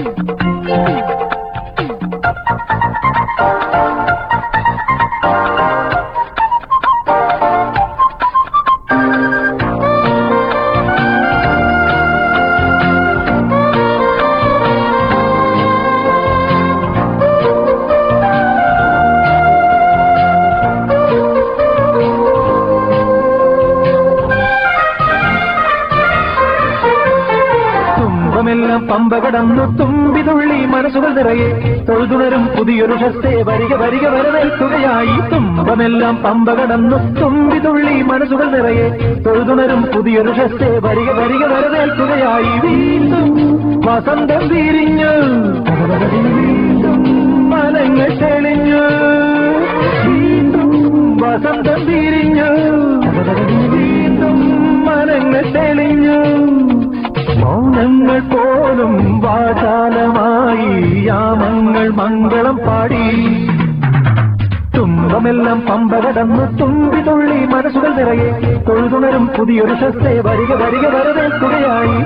തുമ്പമെല്ലാം പമ്പ കടന്നു തുമ്പിതുള്ളി മനസ്സുകൾ നിറയെ തൊഴുതുണരും പുതിയൊരു ഷസ്തേ വരിക വരിക വരവേൽക്കുകയായി തുമ്പമെല്ലാം പമ്പ കടന്നു തുമ്പിതുള്ളി മനസ്സുകൾ നിറയെ തൊഴുതുണരും പുതിയൊരു ഷസ്തേ വരിക വരിക വരവേൽക്കുകയായി വീണ്ടും വസന്തം തിരിഞ്ഞു വീണ്ടും മനങ്ങൾ തെളിഞ്ഞു വീണ്ടും വസന്തം തിരിഞ്ഞു വീണ്ടും മനങ്ങൾ തെളിഞ്ഞു മൗനങ്ങൾ പോലും വാചാലമായി യാമങ്ങൾ മംഗളം പാടി തുമ്പമെല്ലാം പമ്പ കടന്നു തുമ്പി തുള്ളി മനസ്സുകൾ നിറയെ തൊഴുതുണരും പുതിയൊരു ശസ്തേ വരിക വരിക വരവേൽക്കുകയായി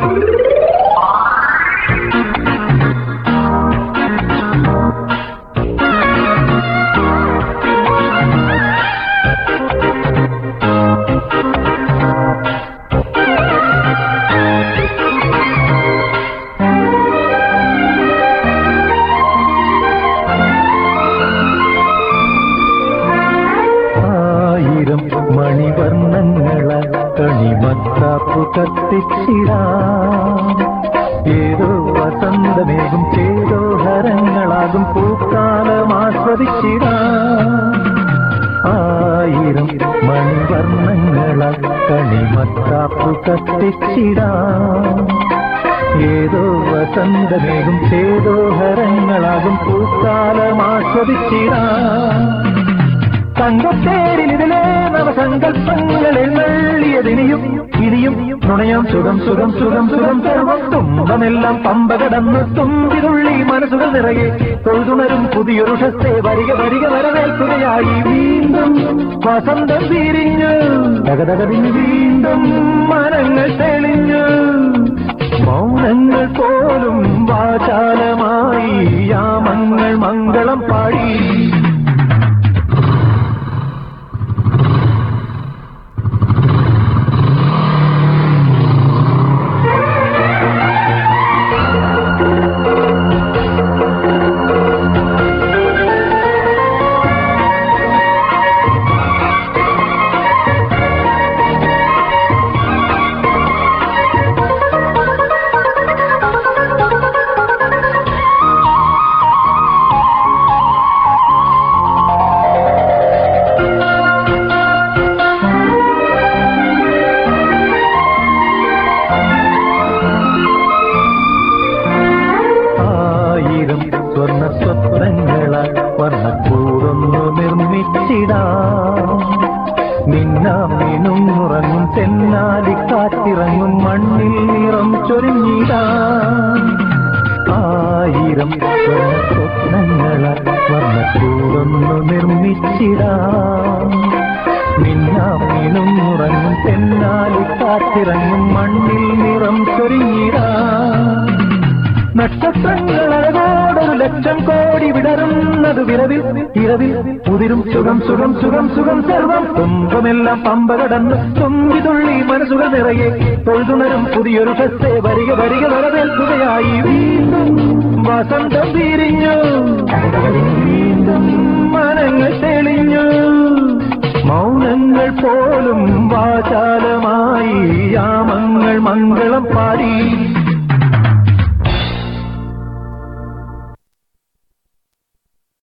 ആയിരം മണിവർണ്ണങ്ങള കണിമത്താപ്പു കത്തിച്ചിടാം ഏതോ വസന്തമേകും ചേതോ ഹരങ്ങളാകും പൂക്കാലം ആസ്വദിച്ചിടാം ആയിരം മണിവർണ്ണങ്ങള കണിമത്താപ്പു കത്തിച്ചിടാം ഏതോ വസന്തമേകും ചേതോ ഹരങ്ങളാകും പൂക്കാലം ആസ്വദിച്ചിടാം തങ്കത്തേരിലിതിലെ നവസങ്കല്പങ്ങളിൽ നള്ളിയതിനിയും ഇനിയും നുണയാം സുഖം സുഖം സുഖം സുഖം സർവം തുമ്പമെല്ലാം പമ്പ കടന്ന് തുമ്പിതുള്ളി മനസ്സുകൾ നിറയെ തൊഴുതുണരും പുതിയൊരു ഷസ്തേ വരിക വരിക വരവേൽക്കുകയായി വീണ്ടും വസന്തം തിരിഞ്ഞു തകതകതിന് വീണ്ടും മനങ്ങൾ തെളിഞ്ഞു മൗനങ്ങൾ പോലും വാചാലമായി യാമങ്ങൾ മംഗളം പാടി ആയിരം സ്വർണ്ണ സ്വപ്നങ്ങളാൽ വർണ്ണക്കൂടൊന്നു നിർമ്മിച്ചിടാം നിന്നാം മീനും ഉറങ്ങും തെന്നാലി കാറ്റിറങ്ങും മണ്ണിൽ നിറം ചൊരിഞ്ഞിടാം ആയിരം സ്വർണ്ണ സ്വപ്നങ്ങളാൽ വർണ്ണക്കൂടൊന്നു നിർമ്മിച്ചിടാം നിന്നാം മീനും ഉറങ്ങും തെന്നാലി കാറ്റിറങ്ങും മണ്ണിൽ നിറം ചൊരിഞ്ഞിടാം നക്ഷത്രങ്ങളോടൊരു ലക്ഷം കോടി വിടരുന്നത് വിരവിൽ ഇരവിൽ ഉതിരും സുഖം സുഖം സുഖം സുഖം സർവം തുമ്പമെല്ലാം പമ്പ കടന്ന് തുമ്പിതുള്ളി മനസ്സുകൾ നിറയെ തൊഴുതുണരും പുതിയൊരു ഫെസ്തേ വരിക വരിക വരവേൽക്കുകയായി വീണ്ടും വസന്തം തിരിഞ്ഞു വീണ്ടും മനങ്ങൾ തെളിഞ്ഞു മൗനങ്ങൾ പോലും വാചാലമായി യാമങ്ങൾ മംഗളം പാടി